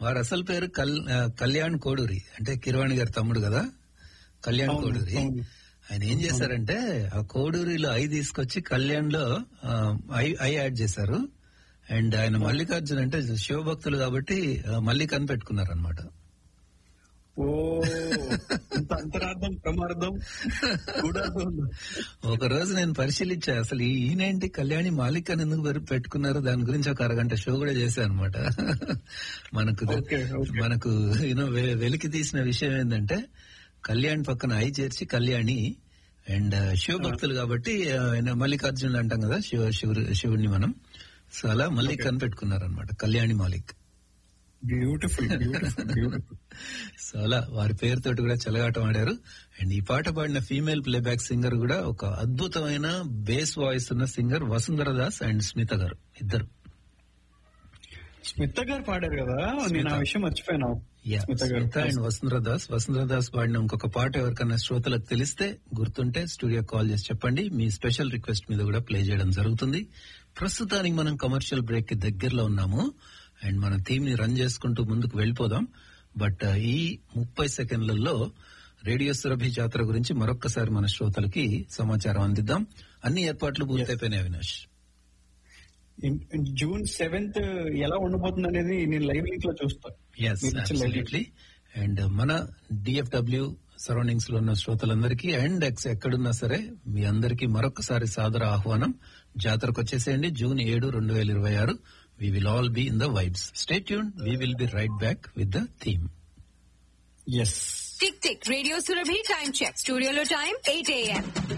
వారి అసలు పేరు కల్ ఆ, కళ్యాణ్ కోడూరి అంటే కిరవాణి గారి తమ్ముడు కదా కళ్యాణ్ అవును, కోడూరి అవును. ఆయన ఏం చేశారంటే ఆ కోడూరిలో ఐ తీసుకొచ్చి కళ్యాణ్ లో ఆ, ఐ ఐ యాడ్ చేశారు అండ్ ఆయన మల్లికార్జున్ అంటే శివభక్తులు కాబట్టి ఆ, మల్లికన్ పెట్టుకున్నారు అనమాట ఓ ఇంత అంతరార్థం ప్రమార్థం గూఢార్థం ఉందా? ఒక రోజు నేను పరిశీలించా అసలు ఈ- ఈయనేంటి కళ్యాణి మాలిక్ అని ఎందుకు పెరు- పెట్టుకున్నారు దాని గురించి ఒక అరగంట షో కూడా చేశాను అనమాట మనకు Okay, okay. మనకు యూనో వెలికి తీసిన విషయం ఏంటంటే కళ్యాణ్ పక్కన ఐ చేర్చి కళ్యాణి అండ్ శివభక్తులు కాబట్టి ఆ, ఆయన మల్లికార్జునులు అంటాం కదా శివ శివుడు శివుడిని మనం సో అలా మల్లిక్ అని పెట్టుకున్నారు అనమాట Kalyani Malik beautiful beautiful beautiful so అలా వారి పేరుతోటి కూడా చెలగాటం ఆడారు అండ్ ఈ పాట పాడిన ఫీమేల్ ప్లేబ్యాక్ సింగర్ కూడా ఒక అద్భుతమైన బేస్ వాయిస్ ఉన్న సింగర్ వసుంధర దాస్ అండ్ స్మిత గారు ఇద్దరు స్మిత గారు పాడారు కదా నేను ఆ విషయం మర్చిపోయాను యా, స్మిత గారు స్మిత అండ్ వసుంధర దాస్ వసుంధర దాస్ పాడిన ఇంకొక పాట ఎవరికైనా శ్రోతలకు తెలిస్తే గుర్తుంటే స్టూడియో కాల్ చేసి చెప్పండి మీ స్పెషల్ రిక్వెస్ట్ మీద కూడా ప్లే చేయడం జరుగుతుంది ప్రస్తుతానికి మనం కమర్షియల్ బ్రేక్ కి దగ్గరలో ఉన్నాము అండ్ మన థీమ్ ని రన్ చేసుకుంటూ ముందుకు వెళ్ళిపోదాం బట్ ఈ ముప్పై సెకండ్లలో రేడియో సురభి జాతర గురించి మరొక్కసారి మన శ్రోతలకి సమాచారం అందిద్దాం అన్ని ఏర్పాట్లు పూర్తయిపోయినాయి Avinash in- in June seventh ఎలా ఉండబోతుంది అనేది నేను లైవ్ లింక్ లో చూస్తా ఎస్ మీరు ఇచ్చిన live link. అబ్సల్యూట్లీ అండ్ మన డిఎఫ్డబ్ల్యూ సరౌండింగ్స్ లో ఉన్న శ్రోతలందరికీ అండ్ ఎక్స్ ఎక్కడున్నా సరే మీ అందరికీ మరొకసారి సాదర ఆహ్వానం జాతరకు వచ్చేసేయండి జూన్ ఏడు రెండు వేల ఇరవై ఆరు we will all be in the vibes stay tune we will be right back with the theme s tick tick radio Surabhi time check స్టూడియోలో టైం ఎయిట్ ఏఎం